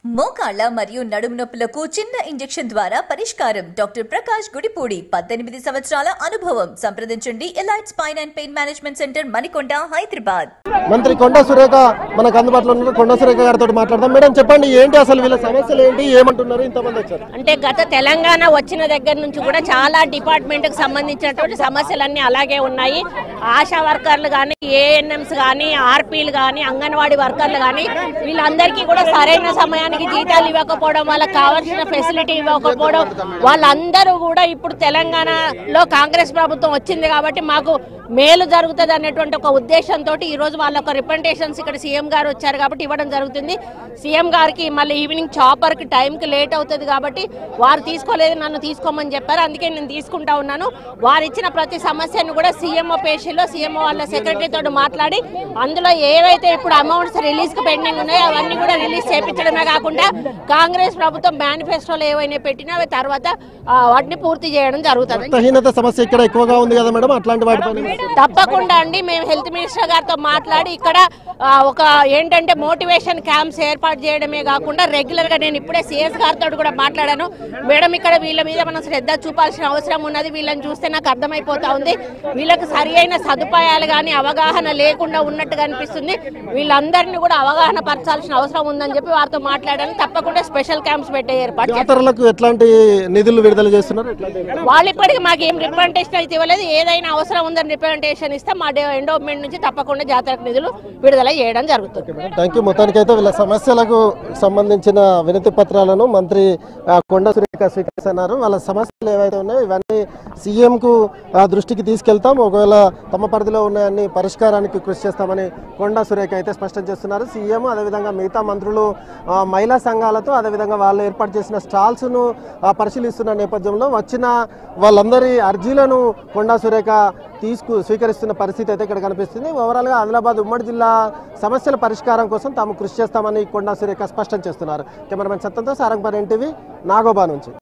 మోకాళ్ల మరియు నడుము నొప్పులకు చిన్న ఇంజెక్షన్ ద్వారా పరిష్కారం డాక్టర్ ప్రకాష్ గుడిపూడి పద్దెనిమిది సంవత్సరాల అనుభవం సంప్రదించండి elite spine and pain management centre Manikonda Hyderabad మంత్రి కొండ సురేఖ మనకు అందుబాటులో ఉన్నారు కొండ సురేఖ గారితో మాట్లాడదాం మేడం చెప్పండి ఏంటి అసలు వీళ్ళ సమస్యలు ఏంటి ఏమంటున్నారు ఇంతమంది వచ్చారు అంటే గత తెలంగాణ వచ్చిన దగ్గర నుంచి కూడా చాలా డిపార్ట్మెంట్కి సంబంధించినటువంటి సమస్యలన్నీ అలాగే ఉన్నాయి ఆశా వర్కర్లు కానీ ఏఎన్ఎంస్ కానీ ఆర్పీలు కానీ అంగన్వాడీ వర్కర్లు కానీ వీళ్ళందరికీ కూడా సరైన సమయానికి జీతాలు ఇవ్వకపోవడం వాళ్ళకి కావాల్సిన ఫెసిలిటీ ఇవ్వకపోవడం వాళ్ళందరూ కూడా ఇప్పుడు తెలంగాణలో కాంగ్రెస్ ప్రభుత్వం వచ్చింది కాబట్టి మాకు మేలు జరుగుతుంది అనేటువంటి ఒక ఉద్దేశంతో ఈ రోజు వాళ్ళ ఒక రిప్రజెంటేషన్స్ ఇక్కడ సీఎం గారు వచ్చారు కాబట్టి ఇవ్వడం జరుగుతుంది సీఎం గారికి మళ్ళీ ఈవినింగ్ చాపర్కి టైంకి లేట్ అవుతుంది కాబట్టి వారు తీసుకోలేదు నన్ను తీసుకోమని చెప్పారు అందుకే నేను తీసుకుంటా ఉన్నాను వారు ఇచ్చిన ప్రతి సమస్యను కూడా సీఎంఓ పేషీలో సీఎంఓ వాళ్ళ సెక్రటరీతో మాట్లాడి అందులో ఏవైతే ఇప్పుడు అమౌంట్స్ రిలీజ్కి పెండింగ్ ఉన్నాయో అవన్నీ కూడా రిలీజ్ చేయించడమే కాకుండా కాంగ్రెస్ ప్రభుత్వం మేనిఫెస్టోలో ఏవైనా పెట్టినా అవి తర్వాత ఆ, వాటిని పూర్తి చేయడం జరుగుతుంది రక్తహీనత సమస్య ఇక్కడ ఎక్కువగా ఉంది కదా మేడం అట్లాంటి వాటిపైన తప్పకుండా అండి మేము హెల్త్ మినిస్టర్ గారితో మాట్లాడి ఇక్కడ ఆ, ఒక ఏంటంటే మోటివేషన్ క్యాంప్స్ ఏర్పాటు చేయడమే కాకుండా రెగ్యులర్ గా నేను ఇప్పుడే సిఎస్ గారితో కూడా మాట్లాడాను మేడం ఇక్కడ వీళ్ళ మీద మనం శ్రద్ధ చూపాల్సిన అవసరం ఉన్నది వీళ్ళని చూస్తే నాకు అర్థమైపోతా ఉంది వీళ్ళకి సరి అయిన సదుపాయాలు కానీ అవగాహన లేకుండా ఉన్నట్టుగా అనిపిస్తుంది వీళ్ళందరినీ కూడా అవగాహన పరచాల్సిన అవసరం ఉందని చెప్పి వారితో మాట్లాడాను తప్పకుండా స్పెషల్ క్యాంప్స్ పెట్టే ఏర్పాటు చేస్తాం. జాతరలకు ఎట్లాంటి నిధులు విడుదల చేస్తున్నారు ఎట్లాంటి వాళ్ళు ఇప్పటికి మాకు ఏం రిప్రజెంటేషన్ అయితే ఇవ్వలేదు ఏదైనా అవసరం ఉందని రిప్రజెంటేషన్ ఇస్తే మా ఎండోమెంట్ నుంచి తప్పకుండా జాతరకు నిధులు విడుదల చేయడం జరుగుతుంది థ్యాంక్ యూ మొత్తానికి అయితే వీళ్ళ సమస్యలకు సంబంధించిన వినతి పత్రాలను మంత్రి ఆ, కొండ సురేఖ స్వీకరిస్తున్నారు వాళ్ళ సమస్యలు ఏవైతే ఉన్నాయో ఇవన్నీ సీఎంకు దృష్టికి తీసుకెళ్తాం ఒకవేళ తమ పరిధిలో ఉన్నాయన్ని పరిష్కారానికి కృషి చేస్తామని కొండ సురేఖ అయితే స్పష్టం చేస్తున్నారు సీఎం అదేవిధంగా మిగతా మంత్రులు ఆ, మహిళా సంఘాలతో అదేవిధంగా వాళ్ళు ఏర్పాటు చేసిన స్టాల్స్ను ఆ, పరిశీలిస్తున్న నేపథ్యంలో వచ్చిన వాళ్ళందరి అర్జీలను కొండా సురేఖ తీసుకు స్వీకరిస్తున్న పరిస్థితి అయితే ఇక్కడ కనిపిస్తుంది ఓవరాల్గా ఆదిలాబాద్ ఉమ్మడి జిల్లా సమస్యల పరిష్కారం కోసం తాము కృషి చేస్తామని కొండా సురేఖ స్పష్టం చేస్తున్నారు కెమెరామెన్ సత్తంతో సారంగపర్ ఎన్టీవీ నాగోబా నుంచి